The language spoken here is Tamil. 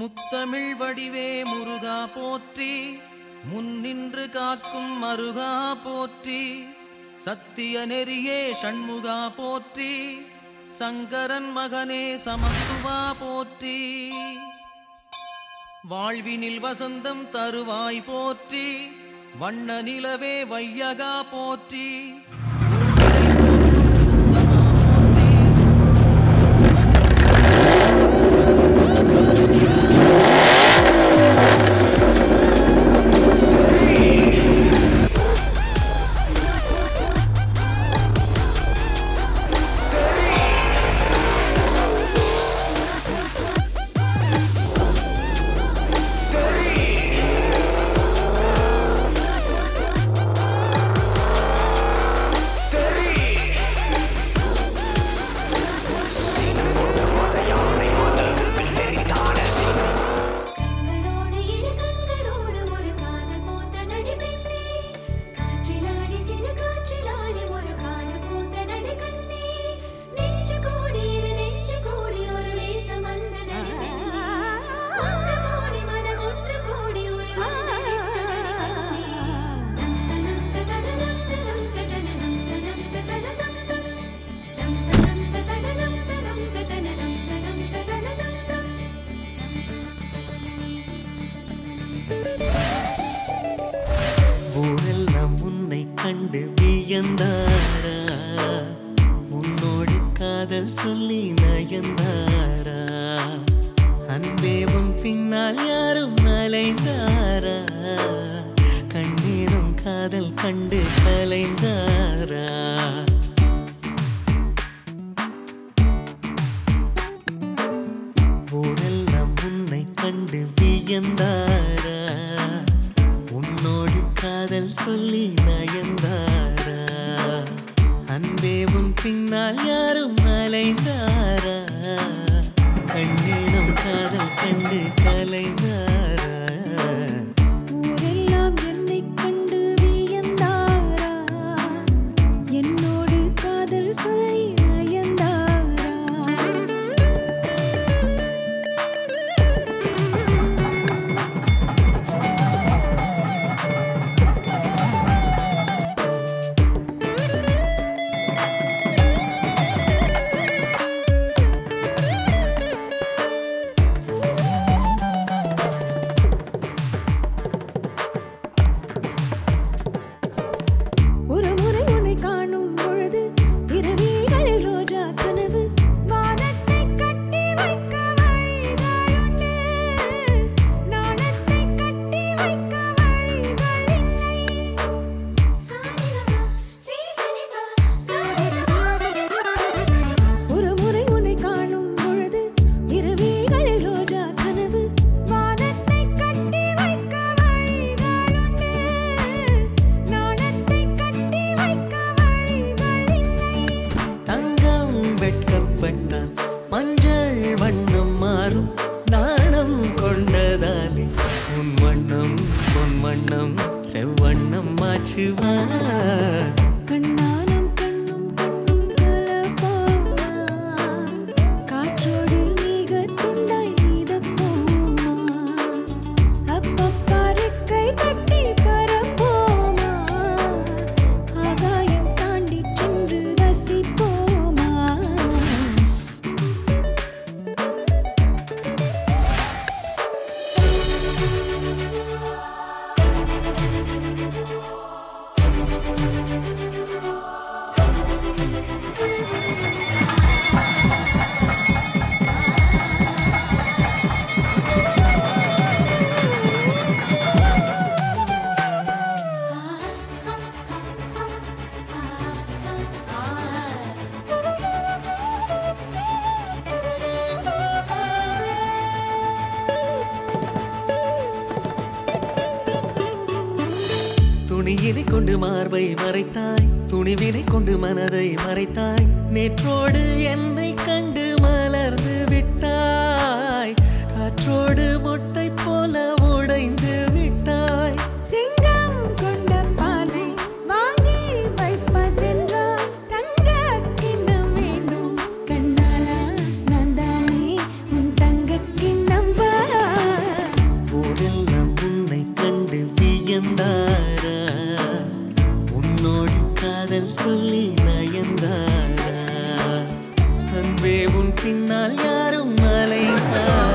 முத்தமிழ் வடிவே முருகா போற்றி முன்னின்று காக்கும் மருகா போற்றி சத்திய நெறியே ஷண்முகா போற்றி சங்கரன் மகனே சமத்துவா போற்றி வாழ்வினில் வசந்தம் தருவாய் போற்றி வண்ண நிலவே வையகா போற்றி கண்களோடு இரு கண்களோடு ஒரு காதல் பூத்த நடிப்பெண்ணே காற்றிலாடி சிறு காற்றிலாடி ஒரு காண பூத்த நடிகண்ணே நெஞ்சு கோடி இரு நெஞ்சு கோடி ஒரு நேசம் அந்த நடிப்பெண்ணே ஒன்று கோடி மனம் ஒன்று கோடி உயிர் ஒன்று நடிகண்ணே நம் தனம் ததனம் தனம் ததனம் தனம் ததனம் தனம் நம் தனம் ததனம் தனம் ததனம் தனம் ததனம் தனம் ஊரெல்லாம் உன்னை கண்டு வியந்தாரா உன்னோடு காதல் சொல்லி நயந்தாரா அன்பே உன் பின்னால் யாரும் அலைந்தாரா கண்ணீரும் காதல் கண்டு கலைந்தாரா ஊரெல்லாம் உன்னை கண்டு வியந்தாரா உன்னோடு காதல் சொல்லி நயந்தாரா அன்பே உன் பின்னால் யாரும் அலைந்தாரா கண்ணீரம் காதல் கண்டு கலைந்தாரா ஊரெல்லாம் என்னைக் கண்டு வியந்தாரா என்னோடு காதல் சொல்லி நயந்தாரா ஒரு முறை உன்னை காணும் பொழுது இரவிகளில் ரோஜா கனவு வானத்தை கட்டி வைக்க வழிகளுண்டு நாணத்தை கட்டி வைக்க வழிகள் இல்லை சாரிகா ரீசனிகா நாரிசமா சரிகா ஒரு முறை உன்னை காணும் பொழுது இரவிகளில் ரோஜா கனவு வானத்தை கட்டி வைக்க வழிகளுண்டு நாணத்தை கட்டி வைக்க வழிகள் இல்லை தங்கம் வெட்கப்பட்டால் மஞ்சள் வண்ணம் மாறும் நாணம் கொண்டதாலே உன் வண்ணம் பொன் வண்ணம் செவ்வண்ணம் மாச்சுவா கண்ணானம் கண்ணும் கண்ணும் கலப்பாமா காற்றோடு மிக துண்டாய் நீதப்போமா அப்பப்பா ரெக்கை கட்டி பரப்போமா ஆகாயம் தாண்டி சென்று ரசிப்போமா துணியினை கொண்டு மார்பை மறைத்தாய் துணிவினை கொண்டு மனதை மறைத்தாய் நேற்றோடு என்னை கண்டு மலர்ந்து விட்டாய் காற்றோடு மொட்டை போல உடைந்து விட்டாய் சிங்கம் கொண்ட பாலை வாங்கி வைப்பதென்றால் தங்க கிண்ணம் வேண்டும் கண்ணாலா நான் தானே உன் தங்க கிண்ணம் பார் காதல் சொல்லி நயந்தாரா அன்பே உன் பின்னால் யாரும் அலைந்தாரா